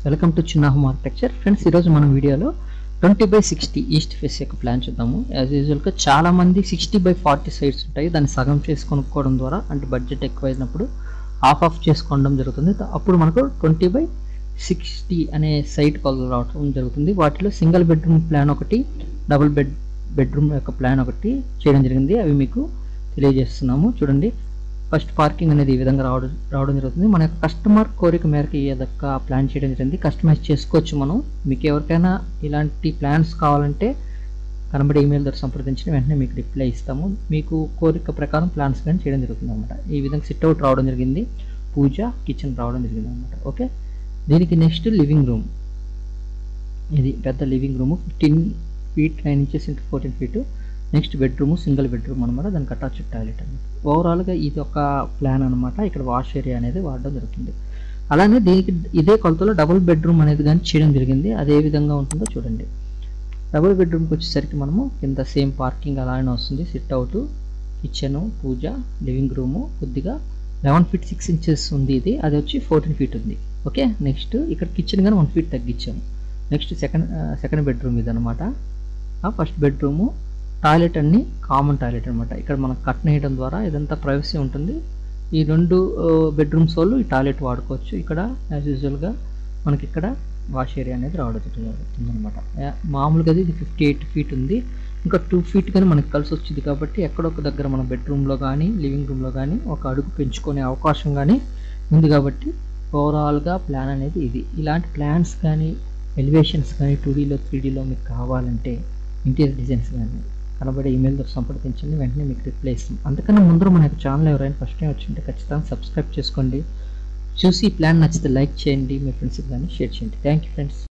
welcome to చిన్న home architecture friends ఈరోజు మనం వీడియోలో twenty by sixty east face యొక్క ప్లాన్ చూద్దాము యాజ్ యూజువల్గా చాలా మంది సిక్స్టీ బై ఫార్టీ సైడ్స్ ఉంటాయి దాన్ని సగం చేసి కొనుక్కోవడం ద్వారా అంటే బడ్జెట్ ఎక్కువైనప్పుడు ఆఫ్ ఆఫ్ చేసుకోవడం జరుగుతుంది త- అప్పుడు మనకు ట్వంటీ బై సిక్స్టీ అనే సైట్ కొలతలు రావడం జరుగుతుంది వాటిలో సింగిల్ బెడ్రూమ్ ప్లాన్ ఒకటి డబుల్ బెడ్ బెడ్రూమ్ యొక్క ప్లాన్ ఒకటి చేయడం జరిగింది అవి మీకు తెలియజేస్తున్నాము చూడండి ఫస్ట్ పార్కింగ్ అనేది ఈ విధంగా రావడం రావడం జరుగుతుంది మన యొక్క కస్టమర్ కోరిక మేరకు ఈ విధంగా ప్లాన్ చేయడం జరిగింది కస్టమైజ్ చేసుకోవచ్చు మనం మీకు ఎవరికైనా ఇలాంటి ప్లాన్స్ కావాలంటే కనబడే ఈమెయిల్ ద్వారా సంప్రదించిన వెంటనే మీకు రిప్లై ఇస్తాము మీకు కోరిక ప్రకారం ప్లాన్స్ కానీ చేయడం జరుగుతుంది అనమాట ఈ విధంగా సిట్ అవుట్ రావడం జరిగింది పూజ కిచెన్ రావడం జరిగింది అనమాట ఓకే దీనికి నెక్స్ట్ లివింగ్ రూమ్ ఇది పెద్ద living room fifteen feet nine inches into fourteen feet next bedroom single bedroom అనమాట దానికి అటాచ్ టాయిలెట్ అనమాట ఓవరాల్గా ఇది ఒక ప్లాన్ అనమాట ఇక్కడ వాష్ ఏరియా అనేది వాడడం జరుగుతుంది అలానే దీనికి ఇదే కొలతలో డబుల్ బెడ్రూమ్ అనేది కానీ చేయడం జరిగింది అదే విధంగా ఉంటుందో చూడండి డబుల్ బెడ్రూమ్కి వచ్చేసరికి మనము కింద సేమ్ పార్కింగ్ అలానే వస్తుంది సిట్ అవుట్ కిచెన్ పూజ లివింగ్ రూము కొద్దిగా లెవెన్ ఫీట్ సిక్స్ ఇంచెస్ ఉంది ఇది అది వచ్చి ఫోర్టీన్ ఫీట్ ఉంది ఓకే నెక్స్ట్ ఇక్కడ కిచెన్ కానీ వన్ ఫీట్ తగ్గించాము నెక్స్ట్ సెకండ్ సెకండ్ బెడ్రూమ్ ఇది అనమాట ఫస్ట్ బెడ్రూము టాయిలెట్ అన్ని కామన్ టాయిలెట్ అనమాట ఇక్కడ మనం కట్టన్ వేయడం ద్వారా ఇదంతా ప్రైవసీ ఉంటుంది ఈ రెండు బెడ్రూమ్స్ వాళ్ళు ఈ టాయిలెట్ వాడుకోవచ్చు ఇక్కడ యాజ్ యూజువల్గా మనకి ఇక్కడ వాష్ ఏరియా అనేది రావడం జరుగుతుంది అనమాట మామూలుగా ఇది ఫిఫ్టీ ఎయిట్ ఫీట్ ఉంది ఇంకా టూ ఫీట్ కానీ మనకి కలిసి వచ్చింది కాబట్టి ఎక్కడొక దగ్గర మన బెడ్రూమ్లో కానీ లివింగ్ రూమ్లో కానీ ఒక అడుగు పెంచుకునే అవకాశం కానీ ఉంది కాబట్టి ఓవరాల్గా ప్లాన్ అనేది ఇది ఇలాంటి ప్లాన్స్ కానీ ఎలివేషన్స్ కానీ టూ డీలో త్రీ డీలో మీకు కావాలంటే ఇంటీరియర్ డిజైన్స్ కానీ కనబడే ఈమెయిల్ ద్వారా సంప్రదించండి వెంటనే మీకు రిప్లై ఇస్తాం అంతకన్నా ముందర మన యొక్క ఛానల్ ఎవరైనా ఫస్ట్ టైం వచ్చింటే ఖచ్చితంగా సబ్స్క్రైబ్ చేసుకోండి చూసి ఈ ప్లాన్ నచ్చితే లైక్ చేయండి మీ ఫ్రెండ్స్కి కానీ షేర్ చేయండి థ్యాంక్ యూ ఫ్రెండ్స్